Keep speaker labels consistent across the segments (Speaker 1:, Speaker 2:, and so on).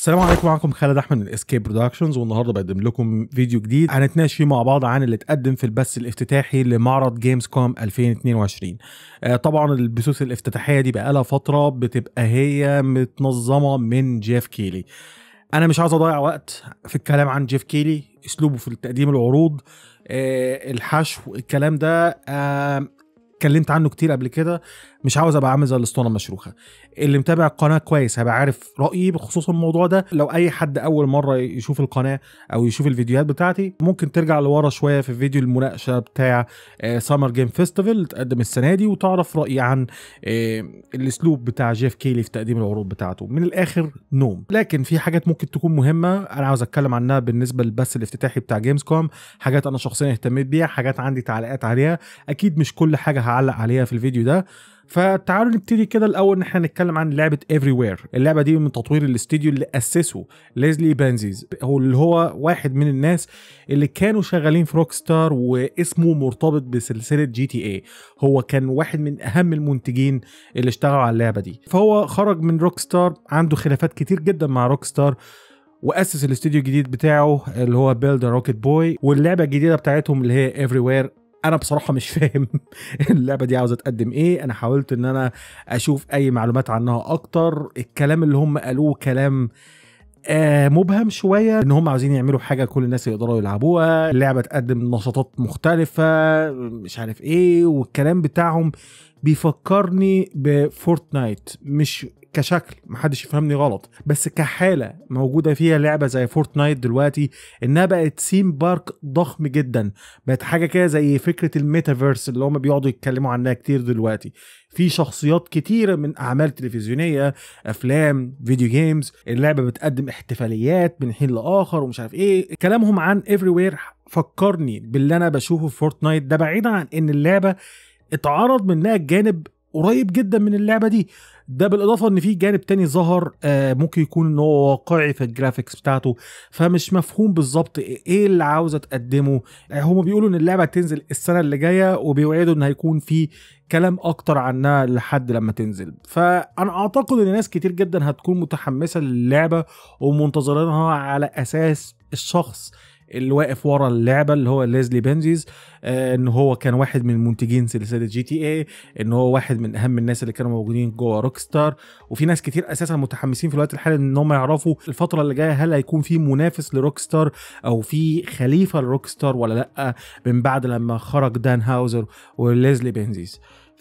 Speaker 1: السلام عليكم معكم خالد احمد من اسكيب برودكشنز والنهارده بقدم لكم فيديو جديد هنتناقش فيه مع بعض عن اللي اتقدم في البث الافتتاحي لمعرض جيمز كوم 2022 آه طبعا البثوث الافتتاحيه دي بقالها فتره بتبقى هي متنظمه من جيف كيلي انا مش عاوز اضيع وقت في الكلام عن جيف كيلي اسلوبه في تقديم العروض آه الحشو الكلام ده آه اتكلمت عنه كتير قبل كده مش عاوز ابقى عامل زي الاسطوانه المشروخه اللي متابع القناه كويس هيبقى عارف رايي بخصوص الموضوع ده لو اي حد اول مره يشوف القناه او يشوف الفيديوهات بتاعتي ممكن ترجع لورا شويه في فيديو المناقشه بتاع سامر جيم فيستيفال اللي اتقدم السنه دي وتعرف رايي عن آه، الاسلوب بتاع جيف كيلي في تقديم العروض بتاعته من الاخر نوم لكن في حاجات ممكن تكون مهمه انا عاوز اتكلم عنها بالنسبه للبث الافتتاحي بتاع جيمز كوم حاجات انا شخصيا اهتميت بيها حاجات عندي تعليقات عليها اكيد مش كل حاجه هعلق عليها في الفيديو ده فتعالوا نبتدي كده الاول ان احنا نتكلم عن لعبه ايفري وير اللعبه دي من تطوير الاستديو اللي اسسه ليزلي بانزيز هو اللي هو واحد من الناس اللي كانوا شغالين في روك ستار واسمه مرتبط بسلسله جي تي اي هو كان واحد من اهم المنتجين اللي اشتغلوا على اللعبه دي فهو خرج من روك ستار عنده خلافات كتير جدا مع روك ستار واسس الاستوديو الجديد بتاعه اللي هو بيلد روكيت بوي واللعبه الجديده بتاعتهم اللي هي ايفري وير انا بصراحه مش فاهم اللعبه دي عاوزه تقدم ايه انا حاولت ان انا اشوف اي معلومات عنها اكتر الكلام اللي هم قالوه كلام آه مبهم شويه ان هم عاوزين يعملوا حاجه كل الناس يقدروا يلعبوها اللعبه تقدم نشاطات مختلفه مش عارف ايه والكلام بتاعهم بيفكرني بفورتنايت مش كشكل محدش يفهمني غلط بس كحاله موجوده فيها لعبه زي فورتنايت دلوقتي انها بقت سيم بارك ضخم جدا بقت حاجه كده زي فكره الميتافيرس اللي هم بيقعدوا يتكلموا عنها كتير دلوقتي في شخصيات كتيره من اعمال تلفزيونيه افلام فيديو جيمز اللعبه بتقدم احتفاليات من حين لاخر ومش عارف ايه كلامهم عن افري وير فكرني باللي انا بشوفه في فورتنايت ده بعيدا عن ان اللعبه اتعرض منها الجانب قريب جدا من اللعبه دي ده بالاضافه ان في جانب تاني ظهر آه ممكن يكون ان هو واقعي في الجرافيكس بتاعته فمش مفهوم بالظبط ايه اللي عاوزه تقدمه آه هم بيقولوا ان اللعبه تنزل السنه اللي جايه وبيوعدوا ان هيكون في كلام اكتر عنها لحد لما تنزل فانا اعتقد ان ناس كتير جدا هتكون متحمسه للعبه ومنتظرينها على اساس الشخص اللي واقف ورا اللعبه اللي هو ليزلي بنزيز آه ان هو كان واحد من منتجين سلسله جي تي اي ان هو واحد من اهم الناس اللي كانوا موجودين جوه روك ستار وفي ناس كتير اساسا متحمسين في الوقت الحالي ان هم يعرفوا الفتره اللي جايه هل هيكون في منافس لروك ستار او في خليفه لروك ستار ولا لا من بعد لما خرج دان هاوزر وليزلي بنزيز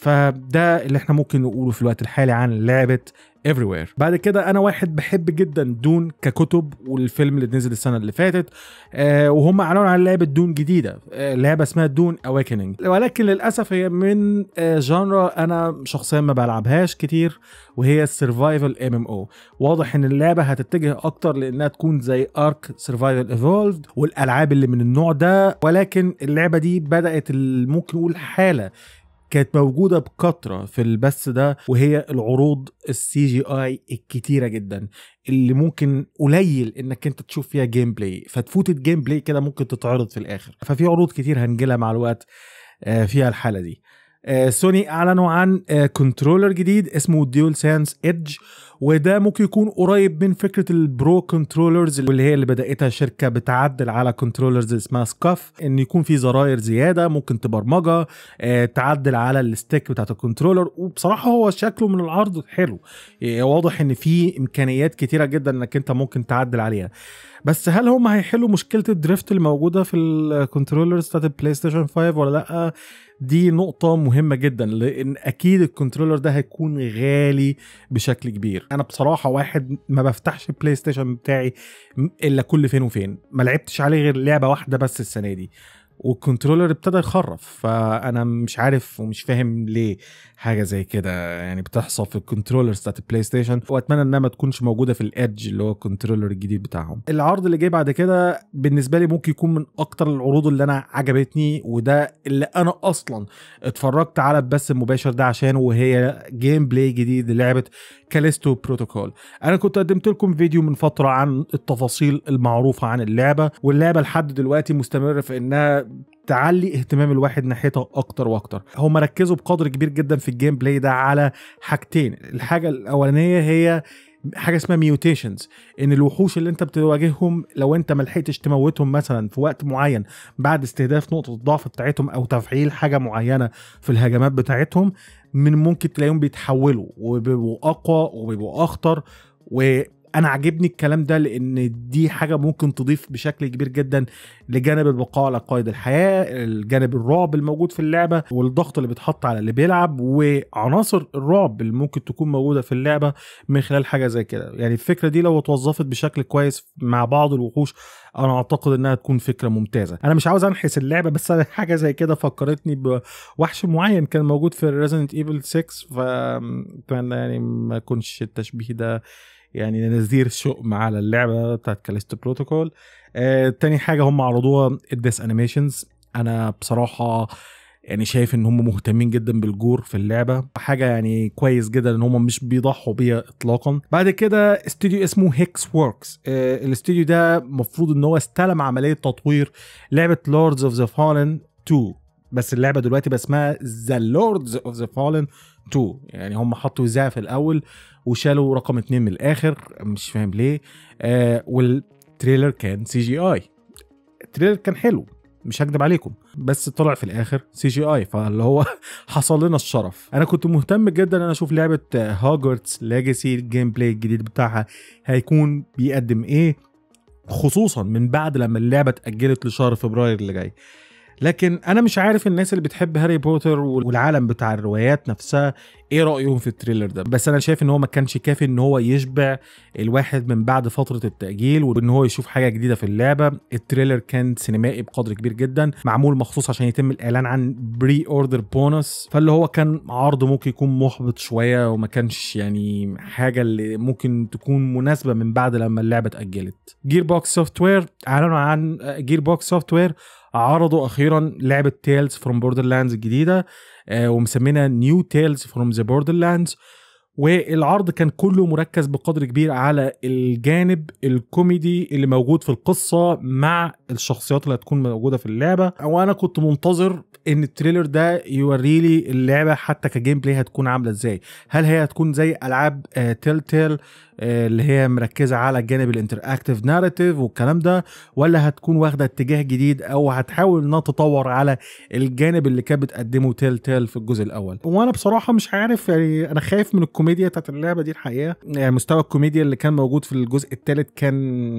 Speaker 1: فده اللي احنا ممكن نقوله في الوقت الحالي عن لعبه everywhere بعد كده انا واحد بحب جدا دون ككتب والفيلم اللي نزل السنه اللي فاتت آه وهم اعلنوا عن لعبه دون جديده آه لعبه اسمها دون اويكننج ولكن للاسف هي من آه جانرا انا شخصيا ما بلعبهاش كتير وهي السرفايفل ام ام او واضح ان اللعبه هتتجه اكتر لانها تكون زي ارك سرفايفل ايفولفد والالعاب اللي من النوع ده ولكن اللعبه دي بدات ممكن نقول حاله كانت موجودة بكثرة في البث ده وهي العروض السي جي اي الكتيرة جدا اللي ممكن قليل انك انت تشوف فيها جيم بلاي فتفوت الجيم بلاي كده ممكن تتعرض في الاخر ففي عروض كتير هنجيلها مع الوقت فيها الحالة دي سوني اعلنوا عن كنترولر جديد اسمه ديول سانس ايدج وده ممكن يكون قريب من فكره البرو كنترولرز واللي هي اللي بداتها شركه بتعدل على كنترولرز اسمها سكاف ان يكون في زراير زياده ممكن تبرمجها آه، تعدل على الستيك بتاعت الكنترولر وبصراحه هو شكله من العرض حلو آه، واضح ان في امكانيات كتيره جدا انك انت ممكن تعدل عليها بس هل هم هيحلوا مشكله الدريفت اللي موجوده في الكنترولرز بتاعت البلاي ستيشن 5 ولا لا دي نقطة مهمة جدا لأن أكيد الكنترولر ده هيكون غالي بشكل كبير أنا بصراحة واحد ما بفتحش البلاي ستيشن بتاعي إلا كل فين وفين ما لعبتش عليه غير لعبة واحدة بس السنة دي والكنترولر ابتدى يخرف فانا مش عارف ومش فاهم ليه حاجه زي كده يعني بتحصل في الكنترولرز بتاعت البلاي ستيشن واتمنى انها ما تكونش موجوده في الادج اللي هو الكنترولر الجديد بتاعهم العرض اللي جاي بعد كده بالنسبه لي ممكن يكون من اكتر العروض اللي انا عجبتني وده اللي انا اصلا اتفرجت على البث المباشر ده عشانه وهي جيم بلاي جديد للعبه كاليستو بروتوكول انا كنت قدمت لكم فيديو من فتره عن التفاصيل المعروفه عن اللعبه واللعبه لحد دلوقتي مستمره في انها تعلي اهتمام الواحد ناحيتها اكتر واكتر هم ركزوا بقدر كبير جدا في الجيم بلاي ده على حاجتين الحاجه الاولانيه هي حاجه اسمها ميوتيشنز ان الوحوش اللي انت بتواجههم لو انت ما لحقتش تموتهم مثلا في وقت معين بعد استهداف نقطه الضعف بتاعتهم او تفعيل حاجه معينه في الهجمات بتاعتهم من ممكن تلاقيهم بيتحولوا وبيبقوا اقوى وبيبقوا اخطر و انا عاجبني الكلام ده لان دي حاجه ممكن تضيف بشكل كبير جدا لجانب البقاء على قيد الحياه الجانب الرعب الموجود في اللعبه والضغط اللي بيتحط على اللي بيلعب وعناصر الرعب اللي ممكن تكون موجوده في اللعبه من خلال حاجه زي كده يعني الفكره دي لو اتوظفت بشكل كويس مع بعض الوحوش انا اعتقد انها تكون فكره ممتازه انا مش عاوز انحس اللعبه بس أنا حاجه زي كده فكرتني بوحش معين كان موجود في ريزنت ايفل 6 ف يعني ما يكونش التشبيه ده يعني نذير شؤم على اللعبه بتاعت كاليستو بروتوكول آه تاني حاجه هم عرضوها الديس انيميشنز انا بصراحه يعني شايف ان هم مهتمين جدا بالجور في اللعبه حاجه يعني كويس جدا ان هم مش بيضحوا بيها اطلاقا بعد كده استوديو اسمه هيكس ووركس آه الاستوديو ده المفروض ان هو استلم عمليه تطوير لعبه لوردز اوف ذا فالن 2 بس اللعبه دلوقتي بقى اسمها ذا لوردز اوف ذا فالن 2 يعني هم حطوا ذا في الاول وشالوا رقم اتنين من الاخر مش فاهم ليه آه والتريلر كان سي جي اي التريلر كان حلو مش هكدب عليكم بس طلع في الاخر سي جي اي فاللي هو حصل لنا الشرف انا كنت مهتم جدا ان انا اشوف لعبه هاجورتس ليجاسي الجيم بلاي الجديد بتاعها هيكون بيقدم ايه خصوصا من بعد لما اللعبه اتاجلت لشهر فبراير اللي جاي لكن انا مش عارف الناس اللي بتحب هاري بوتر والعالم بتاع الروايات نفسها ايه رايهم في التريلر ده بس انا شايف ان هو ما كانش كافي ان هو يشبع الواحد من بعد فتره التاجيل وان هو يشوف حاجه جديده في اللعبه التريلر كان سينمائي بقدر كبير جدا معمول مخصوص عشان يتم الاعلان عن بري اوردر بونس فاللي هو كان عرض ممكن يكون محبط شويه وما كانش يعني حاجه اللي ممكن تكون مناسبه من بعد لما اللعبه اتاجلت جير بوكس سوفت وير اعلنوا عن جير بوكس سوفت وير عرضوا اخيرا لعبه تيلز فروم بوردر لاندز الجديده آه ومسمينها نيو تيلز فروم ذا بوردر لاندز والعرض كان كله مركز بقدر كبير على الجانب الكوميدي اللي موجود في القصه مع الشخصيات اللي هتكون موجوده في اللعبه وانا كنت منتظر ان التريلر ده يوري لي اللعبه حتى كجيم بلاي هتكون عامله ازاي هل هي هتكون زي العاب آه تيل تيل آه اللي هي مركزه على الجانب الانتراكتيف ناريتيف والكلام ده ولا هتكون واخده اتجاه جديد او هتحاول انها تطور على الجانب اللي كانت بتقدمه تيل تيل في الجزء الاول وانا بصراحه مش عارف يعني انا خايف من الكوميديا بتاعت اللعبه دي الحقيقه يعني مستوى الكوميديا اللي كان موجود في الجزء الثالث كان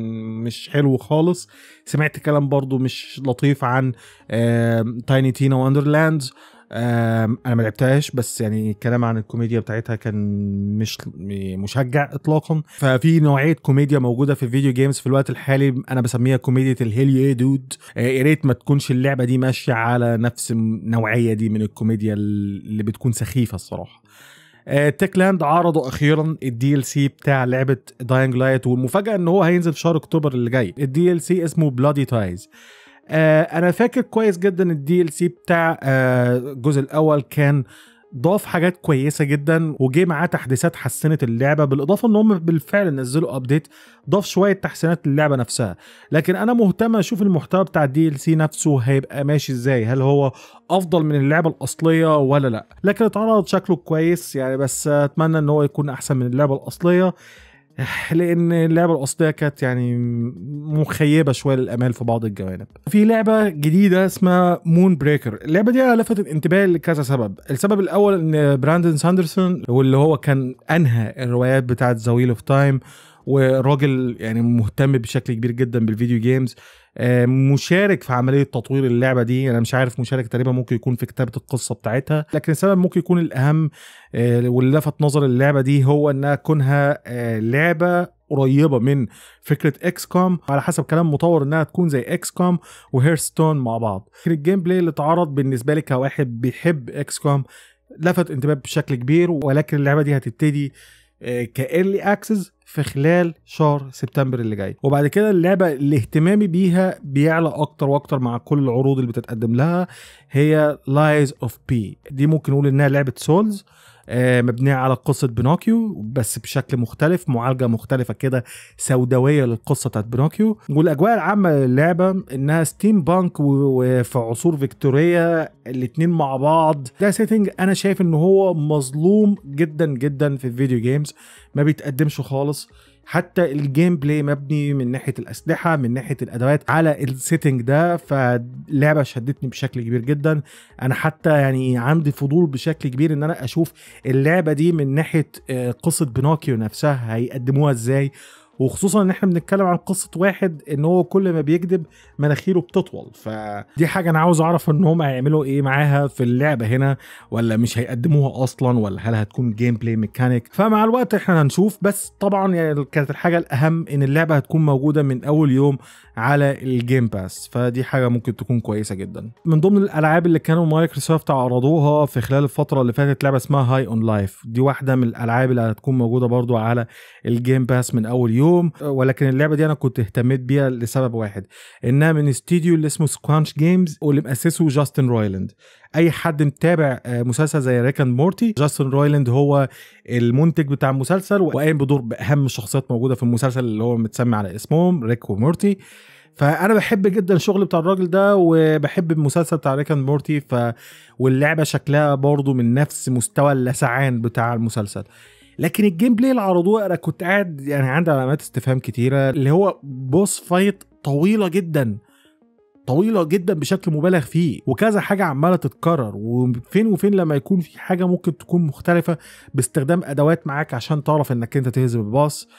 Speaker 1: مش حلو خالص سمعت كلام برضو مش لطيف عن تايني تينا وندرلاندز انا ما لعبتهاش بس يعني الكلام عن الكوميديا بتاعتها كان مش مشجع اطلاقا ففي نوعيه كوميديا موجوده في الفيديو جيمز في الوقت الحالي انا بسميها كوميديا الهيليو ايه دود يا ريت ما تكونش اللعبه دي ماشيه على نفس النوعيه دي من الكوميديا اللي بتكون سخيفه الصراحه تيك لاند عرضوا اخيرا الدي ال سي بتاع لعبه داينج لايت والمفاجاه ان هو هينزل في شهر اكتوبر اللي جاي الدي ال سي اسمه بلادي تايز آه انا فاكر كويس جدا الدي ال سي بتاع آه الجزء الاول كان ضاف حاجات كويسه جدا وجه معاه تحديثات حسنت اللعبه بالاضافه ان هم بالفعل نزلوا ابديت ضاف شويه تحسينات للعبه نفسها لكن انا مهتم اشوف المحتوى بتاع الدي ال سي نفسه هيبقى ماشي ازاي هل هو افضل من اللعبه الاصليه ولا لا لكن اتعرض شكله كويس يعني بس اتمنى ان هو يكون احسن من اللعبه الاصليه لان اللعبه الاصليه كانت يعني مخيبه شويه للامال في بعض الجوانب في لعبه جديده اسمها مون بريكر اللعبه دي لفتت انتباهي لكذا سبب السبب الاول ان براندن ساندرسون واللي هو كان انهى الروايات بتاعه زويل اوف تايم وراجل يعني مهتم بشكل كبير جدا بالفيديو جيمز مشارك في عمليه تطوير اللعبه دي انا مش عارف مشارك تقريبا ممكن يكون في كتابه القصه بتاعتها لكن السبب ممكن يكون الاهم واللي لفت نظر اللعبه دي هو انها كونها لعبه قريبه من فكره اكس كوم على حسب كلام مطور انها تكون زي اكس كوم وهيرستون مع بعض الجيم بلاي اللي اتعرض بالنسبه لي كواحد بيحب اكس كوم لفت انتباه بشكل كبير ولكن اللعبه دي هتبتدي كايرلي اكسس في خلال شهر سبتمبر اللي جاي وبعد كده اللعبه اللي اهتمامي بيها بيعلى اكتر واكتر مع كل العروض اللي بتتقدم لها هي لايز اوف بي دي ممكن نقول انها لعبه سولز آه مبنية على قصة بينوكيو بس بشكل مختلف معالجة مختلفة كده سوداوية للقصة بتاعت بينوكيو والأجواء العامة للعبة إنها ستيم بانك وفي عصور فيكتورية الاتنين مع بعض ده سيتنج أنا شايف إن هو مظلوم جدا جدا في الفيديو جيمز ما بيتقدمش خالص حتى الجيم بلاي مبني من ناحيه الاسلحه من ناحيه الادوات على السيتنج ده فاللعبه شدتني بشكل كبير جدا انا حتى يعني عندي فضول بشكل كبير ان انا اشوف اللعبه دي من ناحيه آه، قصه بينوكيو نفسها هيقدموها ازاي وخصوصا ان احنا بنتكلم عن قصه واحد ان هو كل ما بيكذب مناخيره بتطول فدي حاجه انا عاوز اعرف ان هم هيعملوا ايه معاها في اللعبه هنا ولا مش هيقدموها اصلا ولا هل هتكون جيم بلاي ميكانيك فمع الوقت احنا هنشوف بس طبعا يعني كانت الحاجه الاهم ان اللعبه هتكون موجوده من اول يوم على الجيم باس فدي حاجه ممكن تكون كويسه جدا من ضمن الالعاب اللي كانوا مايكروسوفت عرضوها في خلال الفتره اللي فاتت لعبه اسمها هاي اون لايف دي واحده من الالعاب اللي هتكون موجوده برضو على الجيم باس من اول يوم ولكن اللعبه دي انا كنت اهتميت بيها لسبب واحد انها من استديو اللي اسمه سكوانش جيمز واللي مؤسسه جاستن رويلاند اي حد متابع آه، مسلسل زي ريك اند مورتي جاستن رويلاند هو المنتج بتاع المسلسل وقايم بدور باهم الشخصيات موجوده في المسلسل اللي هو متسمي على اسمهم ريك ومورتي فانا بحب جدا الشغل بتاع الراجل ده وبحب المسلسل بتاع ريك اند مورتي ف واللعبه شكلها برضه من نفس مستوى اللسعان بتاع المسلسل لكن الجيم بلاي اللي عرضوه انا كنت قاعد يعني عندي علامات استفهام كتيره اللي هو بوس فايت طويله جدا طويله جدا بشكل مبالغ فيه وكذا حاجه عماله تتكرر وفين وفين لما يكون في حاجه ممكن تكون مختلفه باستخدام ادوات معاك عشان تعرف انك انت تهزم الباص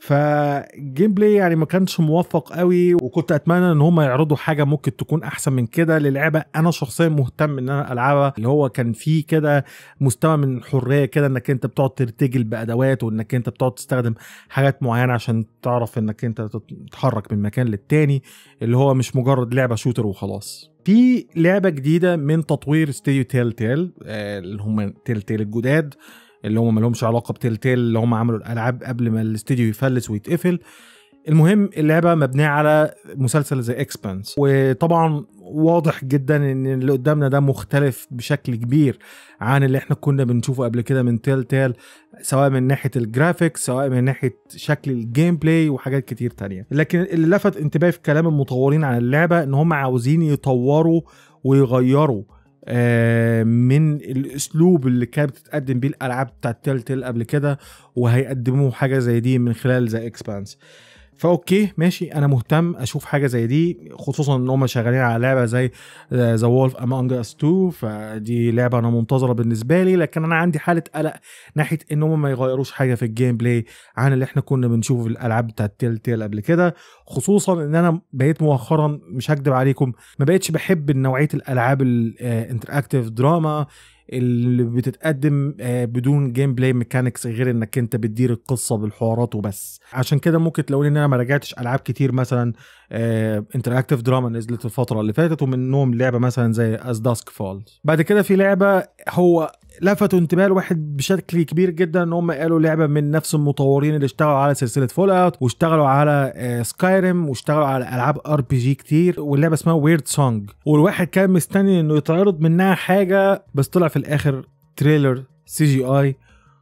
Speaker 1: فالجيم بلاي يعني ما كانش موفق قوي وكنت اتمنى ان هم يعرضوا حاجه ممكن تكون احسن من كده للعبه انا شخصيا مهتم ان انا العبها اللي هو كان فيه كده مستوى من الحريه كده انك انت بتقعد ترتجل بادوات وانك انت بتقعد تستخدم حاجات معينه عشان تعرف انك انت تتحرك من مكان للتاني اللي هو مش مجرد لعبه شوتر وخلاص في لعبه جديده من تطوير استوديو تيل تيل آه، اللي هم تيل تيل الجداد اللي هم مالهمش علاقه بتلتيل اللي هم عملوا الالعاب قبل ما الاستديو يفلس ويتقفل المهم اللعبه مبنيه على مسلسل زي اكسبانس وطبعا واضح جدا ان اللي قدامنا ده مختلف بشكل كبير عن اللي احنا كنا بنشوفه قبل كده من تيل تيل سواء من ناحيه الجرافيكس سواء من ناحيه شكل الجيم بلاي وحاجات كتير تانية لكن اللي لفت انتباهي في كلام المطورين عن اللعبه ان هم عاوزين يطوروا ويغيروا آه، من الاسلوب اللي كانت بتتقدم بيه الالعاب بتاعت تيل تيل قبل كده وهيقدموا حاجه زي دي من خلال ذا اكسبانس فاوكي ماشي انا مهتم اشوف حاجه زي دي خصوصا ان هم شغالين على لعبه زي ذا وولف امونج اس 2 فدي لعبه انا منتظره بالنسبه لي لكن انا عندي حاله قلق ناحيه ان هم ما يغيروش حاجه في الجيم بلاي عن اللي احنا كنا بنشوفه في الالعاب بتاعت تيل تيل قبل كده خصوصا ان انا بقيت مؤخرا مش هكدب عليكم ما بقتش بحب نوعيه الالعاب الانتراكتيف دراما اللي بتتقدم آه، بدون جيم بلاي ميكانكس غير انك انت بتدير القصه بالحوارات وبس عشان كده ممكن تلاقوني ان انا ما راجعتش العاب كتير مثلا انتراكتيف دراما نزلت الفتره اللي فاتت ومنهم لعبه مثلا زي از داسك فولز بعد كده في لعبه هو لفتوا انتباه الواحد بشكل كبير جدا ان هم قالوا لعبه من نفس المطورين اللي اشتغلوا على سلسله فول اوت واشتغلوا على سكايريم واشتغلوا على العاب ار بي جي كتير واللعبه اسمها ويرد سونج والواحد كان مستني انه يتعرض منها حاجه بس طلع في الاخر تريلر سي جي اي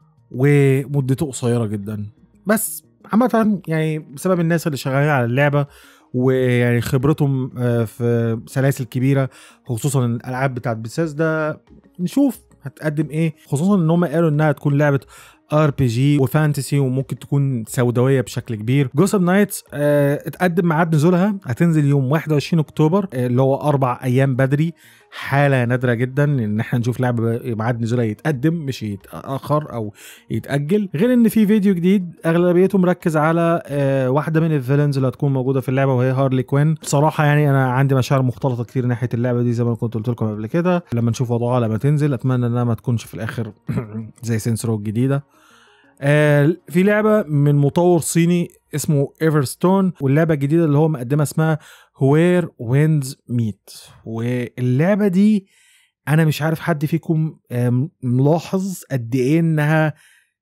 Speaker 1: ومدته قصيره جدا بس عامة يعني بسبب الناس اللي شغالين على اللعبة ويعني خبرتهم آه، في سلاسل كبيرة خصوصا الألعاب بتاعت ده نشوف هتقدم ايه خصوصا ان هم قالوا انها تكون لعبه ار بي جي وفانتسي وممكن تكون سوداويه بشكل كبير جوثام نايتس اه اتقدم ميعاد نزولها هتنزل يوم 21 اكتوبر اه اللي هو اربع ايام بدري حاله نادره جدا ان احنا نشوف لعبه ميعاد نزولها يتقدم مش يتاخر او يتاجل غير ان في فيديو جديد اغلبيته مركز على اه واحده من الفيلنز اللي هتكون موجوده في اللعبه وهي هارلي كوين بصراحه يعني انا عندي مشاعر مختلطه كتير ناحيه اللعبه دي زي ما كنت قلت لكم قبل كده لما نشوف وضعها لما تنزل اتمنى انها ما تكونش في الاخر زي سينسرو الجديده آه في لعبه من مطور صيني اسمه ايفرستون واللعبه الجديده اللي هو مقدمها اسمها وير ويندز ميت واللعبه دي انا مش عارف حد فيكم آه ملاحظ قد ايه انها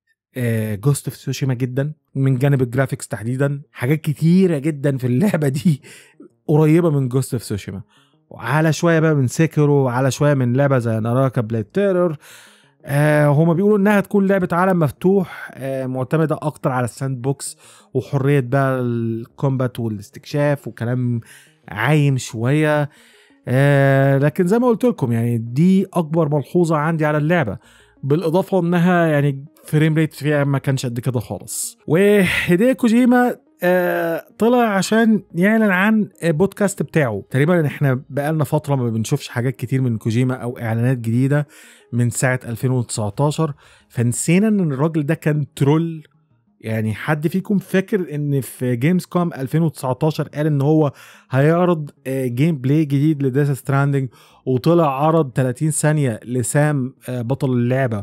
Speaker 1: جوست في سوشيما جدا من جانب الجرافيكس تحديدا حاجات كتيره جدا في اللعبه دي قريبه من جوست في سوشيما وعلى شويه بقى من سيكرو وعلى شويه من لعبه زي ناراكا بليد تيرور آه هما بيقولوا انها تكون لعبه عالم مفتوح آه معتمده اكتر على الساند بوكس وحريه بقى الكومبات والاستكشاف وكلام عايم شويه آه لكن زي ما قلت لكم يعني دي اكبر ملحوظه عندي على اللعبه بالاضافه انها يعني فريم ريت فيها ما كانش قد كده خالص وهديه كوجيما آه طلع عشان يعلن عن بودكاست بتاعه تقريبا احنا بقالنا فتره ما بنشوفش حاجات كتير من كوجيما او اعلانات جديده من ساعه 2019 فنسينا ان الراجل ده كان ترول يعني حد فيكم فاكر ان في جيمز كوم 2019 قال ان هو هيعرض جيم بلاي جديد لديث ستراندنج وطلع عرض 30 ثانيه لسام آه، بطل اللعبه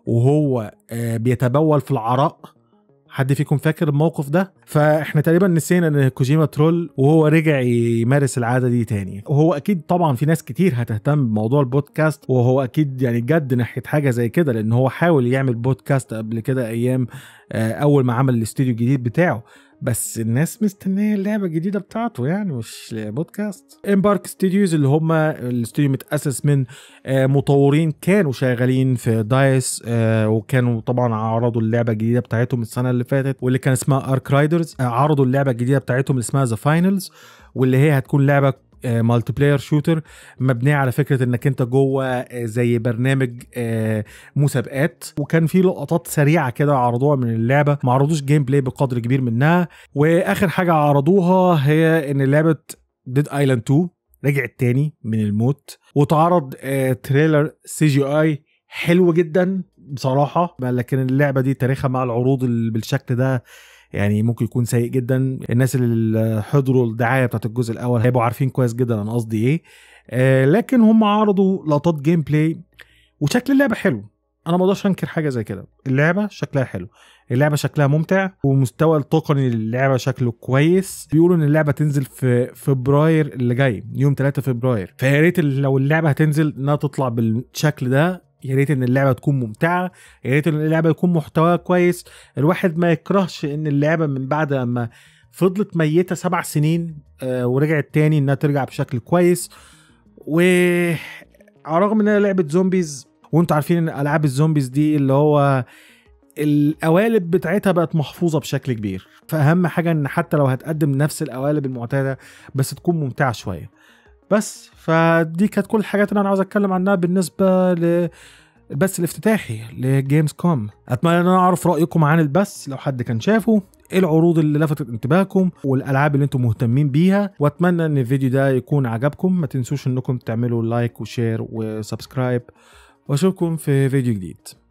Speaker 1: وهو آه، بيتبول في العراء حد فيكم فاكر الموقف ده فاحنا تقريبا نسينا ان كوجيما ترول وهو رجع يمارس العاده دي تاني وهو اكيد طبعا في ناس كتير هتهتم بموضوع البودكاست وهو اكيد يعني جد ناحيه حاجه زي كده لان هو حاول يعمل بودكاست قبل كده ايام آه، اول ما عمل الاستوديو الجديد بتاعه بس الناس مستنيه اللعبه الجديده بتاعته يعني مش بودكاست امبارك ستوديوز اللي هم الاستوديو متاسس من آه، مطورين كانوا شغالين في دايس آه، وكانوا طبعا عرضوا اللعبه الجديده بتاعتهم السنه اللي فاتت واللي كان اسمها ارك رايدرز عرضوا اللعبه الجديده بتاعتهم اللي اسمها ذا فاينلز واللي هي هتكون لعبه مالتي بلاير شوتر مبنيه على فكره انك انت جوه آه، زي برنامج آه، مسابقات وكان في لقطات سريعه كده عرضوها من اللعبه ما عرضوش جيم بلاي بقدر كبير منها واخر حاجه عرضوها هي ان لعبه ديد ايلاند 2 رجعت تاني من الموت وتعرض آه، تريلر سي جي اي حلو جدا بصراحه لكن اللعبه دي تاريخها مع العروض ال- بالشكل ده يعني ممكن يكون سيء جدا الناس اللي حضروا الدعايه بتاعت الجزء الاول هيبقوا عارفين كويس جدا انا قصدي ايه آه لكن هم عرضوا لقطات جيم بلاي وشكل اللعبه حلو انا ما اقدرش انكر حاجه زي كده اللعبه شكلها حلو اللعبه شكلها ممتع ومستوى التقني للعبه شكله كويس بيقولوا ان اللعبه تنزل في فبراير اللي جاي يوم 3 فبراير فيا ريت لو اللعبه هتنزل انها تطلع بالشكل ده يا ريت ان اللعبه تكون ممتعه يا ريت ان اللعبه يكون محتواها كويس الواحد ما يكرهش ان اللعبه من بعد ما فضلت ميته سبع سنين آه ورجعت تاني انها ترجع بشكل كويس و على الرغم انها لعبه زومبيز وانتوا عارفين ان العاب الزومبيز دي اللي هو القوالب بتاعتها بقت محفوظه بشكل كبير فاهم حاجه ان حتى لو هتقدم نفس القوالب المعتاده بس تكون ممتعه شويه بس فدي كانت كل الحاجات اللي انا عاوز اتكلم عنها بالنسبه ل البث الافتتاحي لجيمز كوم اتمنى ان انا اعرف رايكم عن البث لو حد كان شافه ايه العروض اللي لفتت انتباهكم والالعاب اللي انتم مهتمين بيها واتمنى ان الفيديو ده يكون عجبكم ما تنسوش انكم تعملوا لايك وشير وسبسكرايب واشوفكم في فيديو جديد